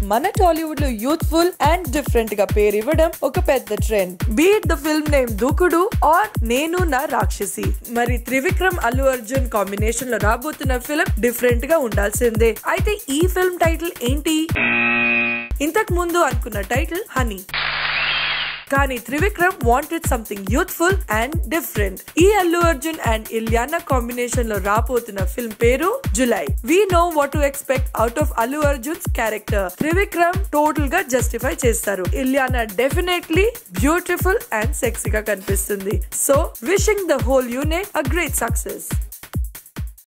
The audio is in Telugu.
మన టాలీవుడ్ లో యూత్ఫుల్ అండ్ డిఫరెంట్ గా పేరు ఇవ్వడం ఒక పెద్ద trend beat the film name Dookudu or Nenu Naa రాక్షసి మరి త్రివిక్రమ్ అల్లు అర్జున్ కాంబినేషన్ లో రాబోతున్న ఫిల్మ్ డిఫరెంట్ గా ఉండాల్సిందే అయితే ఈ ఫిల్మ్ టైటిల్ ఏంటి ఇంతకు ముందు అనుకున్న టైటిల్ హనీ కానీ Trivikram wanted something youthful and different ఈ అల్లు అర్జున్ అండ్ ఇలియానా కాంబినేషన్ లో రాబోతున్న ఫిల్మ్ పేరు Julai we know what to expect out of Allu Arjun's character Trivikram total గా జస్టిఫై చేస్తారు ఇలియానా డెఫినెట్లీ బ్యూటిఫుల్ అండ్ సెక్సీగా కనిపిస్తుంది so wishing the whole unit a great success